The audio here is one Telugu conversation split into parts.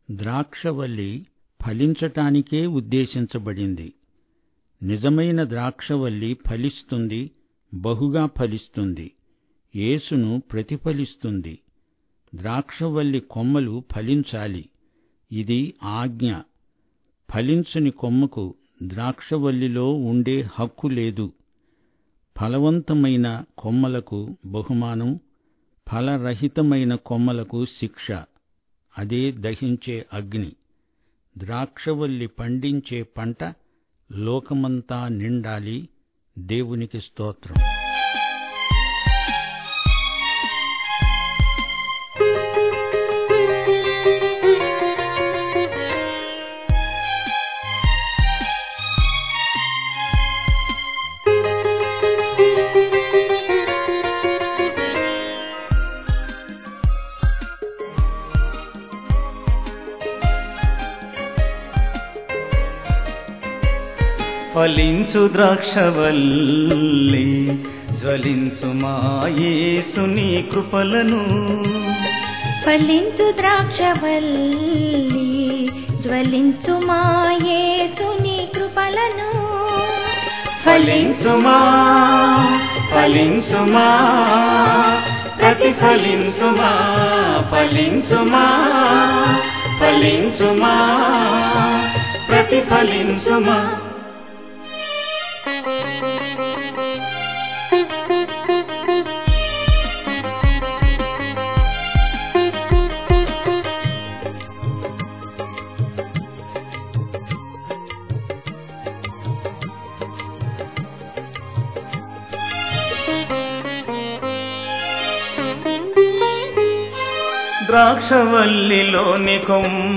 ద్రాక్షవల్లి ఫలించటానికే ఉద్దేశించబడింది నిజమైన ద్రాక్షవల్లి ఫలిస్తుంది బహుగా ఫలిస్తుంది యేసును ప్రతిఫలిస్తుంది ద్రాక్షవల్లి కొమ్మలు ఫలించాలి ఇది ఆజ్ఞ ఫలించని కొమ్మకు ద్రాక్షవల్లిలో ఉండే హక్కు లేదు ఫలవంతమైన కొమ్మలకు బహుమానం ఫలరహితమైన కొమ్మలకు శిక్ష అదే దహించే అగ్ని ద్రాక్షవల్లి పండించే పంట లోకమంతా నిండాలి దేవునికి స్తోత్రం ఫలించు ద్రాక్షవల్లి జ్వలించు మాయేసుని కృపలను ఫలించు ద్రాక్షవల్లి జ్వలించు మాయేసుని కృపలను ఫలించుమా ఫలించుమా ప్రతిఫలించుమా ఫలించుమా ఫలించుమా ప్రతిఫలించుమా ద్రాక్షవల్లిలోని కొమ్మ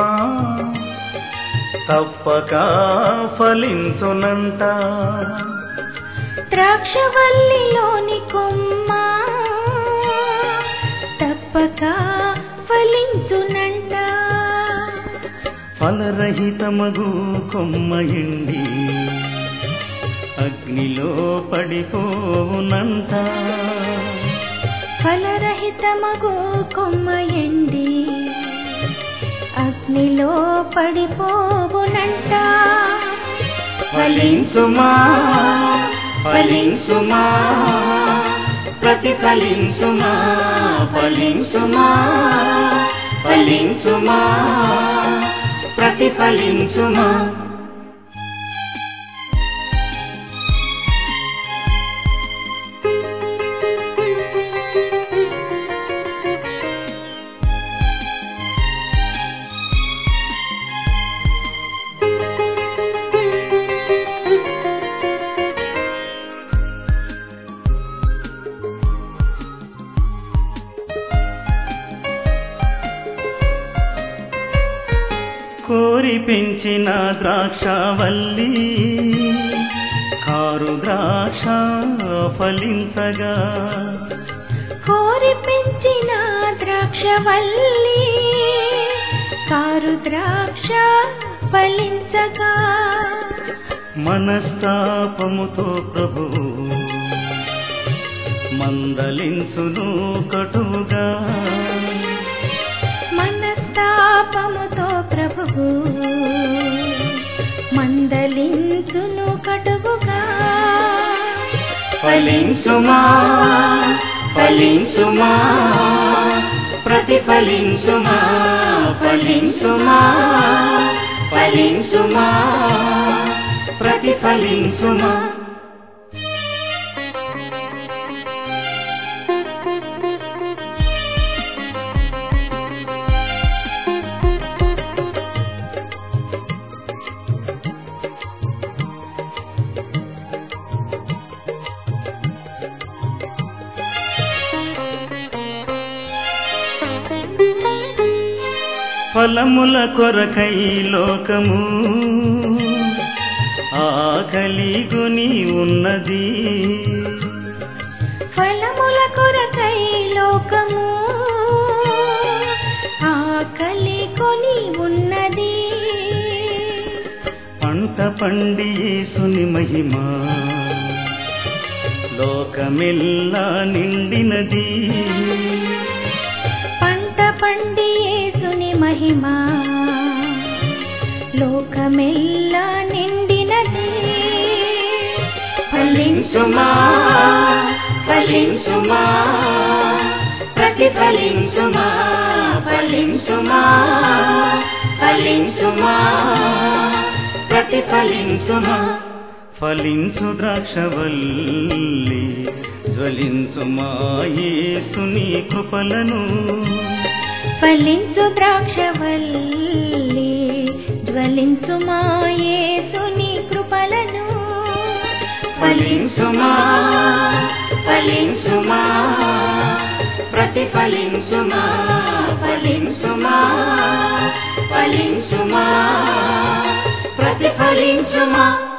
తప్పక ఫలించునంట ద్రాక్షవల్లిలోని కొమ్మ తప్పక ఫలించునంట ఫలరహితమగు కొమ్మ ఎండి అగ్నిలో పడిపోవునంట ఫలరహితమగు కొమ్మ ఎండి అగ్నిలో పడిపోవునంట ఫలించుమా ఫలించుమా ప్రతిఫలించుమా ఫలించుమా ఫలించుమా ప్రతిఫలించుమా కోరి పెంచిన ద్రాక్షవల్లి కారు ద్రాక్ష ఫలించగా కోరి పెంచిన ద్రాక్షవల్లి కారు ద్రాక్ష ఫలించగా మనస్తాపముతో ప్రభు మందలించును కటుగా మనస్తాపముతో ప్రభువు మందలించును కటువుగా ఫలించుమా ఫలించుమా ప్రతిఫలించుమా ఫలించుమా ఫలించుమా ప్రతిఫలించుమా ఫలముల కొరకై లోకము ఆకలిగుని ఉన్నది ఫలముల కొరకై లోకము ఆకలి కొని ఉన్నది పంట పండి యేసుని మహిమ లోకమెల్లా నిండినది పంట పండి యేసుని మహిమ మహిమా లోకమెల్లా నిండినది ఫలించుమా ఫలించుమా ప్రతిఫలించుమా ఫలించుమా ఫలించుమా ప్రతిఫలించుమా ఫలించు ద్రాక్షవల్లి జ్వలించుమా యేసుని కృపలను ఫలించు ద్రాక్షవల్లి జ్వలించు మాయేసుని కృపలను ఫలించుమా ఫలించుమా ప్రతిఫలించుమా ఫలించుమా ఫలించుమా ప్రతిఫలించుమా